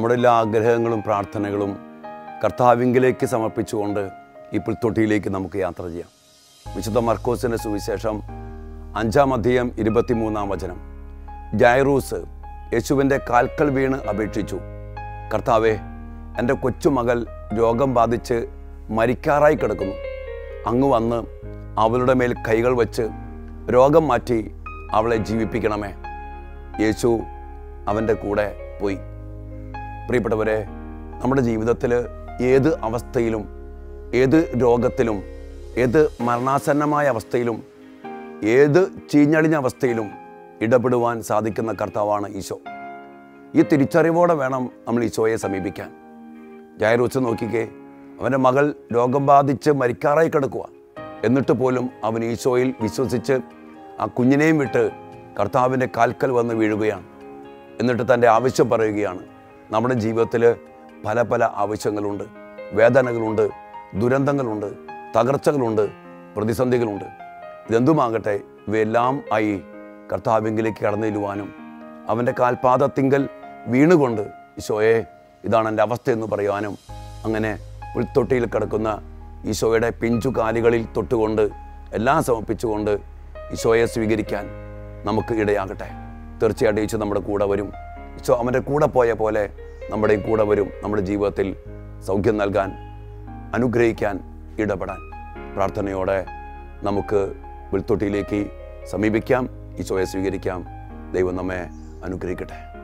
നമ്മുടെ എല്ലാ ആഗ്രഹങ്ങളും പ്രാർത്ഥനകളും കർത്താവിങ്കിലേക്ക് സമർപ്പിച്ചുകൊണ്ട് ഈ പുൽത്തൊട്ടിയിലേക്ക് നമുക്ക് യാത്ര ചെയ്യാം വിശുദ്ധ മർക്കോസിൻ്റെ സുവിശേഷം അഞ്ചാം അധ്യായം ഇരുപത്തിമൂന്നാം വചനം ജൈറൂസ് യേശുവിൻ്റെ കാൽക്കൽ വീണ് അപേക്ഷിച്ചു കർത്താവെ എൻ്റെ കൊച്ചുമകൾ രോഗം ബാധിച്ച് മരിക്കാറായി കിടക്കുന്നു അങ്ങ് വന്ന് അവളുടെ മേൽ കൈകൾ വച്ച് രോഗം മാറ്റി അവളെ ജീവിപ്പിക്കണമേ യേശു അവൻ്റെ കൂടെ പോയി പ്രിയപ്പെട്ടവരെ നമ്മുടെ ജീവിതത്തിൽ ഏത് അവസ്ഥയിലും ഏത് രോഗത്തിലും ഏത് മരണാസന്നമായ അവസ്ഥയിലും ഏത് ചീഞ്ഞളിഞ്ഞ അവസ്ഥയിലും ഇടപെടുവാൻ സാധിക്കുന്ന കർത്താവാണ് ഈശോ ഈ തിരിച്ചറിവോടെ വേണം നമ്മൾ ഈശോയെ സമീപിക്കാൻ ജയറൂച്ച് നോക്കിക്കേ അവൻ്റെ മകൾ രോഗം ബാധിച്ച് മരിക്കാറായി കിടക്കുക എന്നിട്ട് പോലും അവൻ ഈശോയിൽ വിശ്വസിച്ച് ആ കുഞ്ഞിനെയും വിട്ട് കർത്താവിൻ്റെ കാൽക്കൽ വന്ന് വീഴുകയാണ് എന്നിട്ട് തൻ്റെ ആവശ്യം പറയുകയാണ് നമ്മുടെ ജീവിതത്തിൽ പല പല ആവശ്യങ്ങളുണ്ട് വേദനകളുണ്ട് ദുരന്തങ്ങളുണ്ട് തകർച്ചകളുണ്ട് പ്രതിസന്ധികളുണ്ട് ഇതെന്തുമാകട്ടെ ഇവയെല്ലാം ആയി കർത്താവിങ്കിലേക്ക് കടന്നു ചെല്ലുവാനും അവൻ്റെ കാൽപാദത്തിങ്കൽ വീണുകൊണ്ട് ഈശോയെ ഇതാണ് എൻ്റെ അവസ്ഥ എന്ന് പറയുവാനും അങ്ങനെ പുൽത്തൊട്ടിയിൽ കിടക്കുന്ന ഈശോയുടെ പിഞ്ചു കാലുകളിൽ തൊട്ടുകൊണ്ട് എല്ലാം സമർപ്പിച്ചുകൊണ്ട് ഈശോയെ സ്വീകരിക്കാൻ നമുക്ക് ഇടയാകട്ടെ തീർച്ചയായിട്ടും ഈശോ നമ്മുടെ കൂടെ വരും ഈശോ അവൻ്റെ കൂടെ പോയ പോലെ നമ്മുടെയും കൂടെ വരും നമ്മുടെ ജീവിതത്തിൽ സൗഖ്യം നൽകാൻ അനുഗ്രഹിക്കാൻ ഇടപെടാൻ പ്രാർത്ഥനയോടെ നമുക്ക് വിൽത്തൊട്ടിയിലേക്ക് സമീപിക്കാം ഈശോയെ സ്വീകരിക്കാം ദൈവം നമ്മെ അനുഗ്രഹിക്കട്ടെ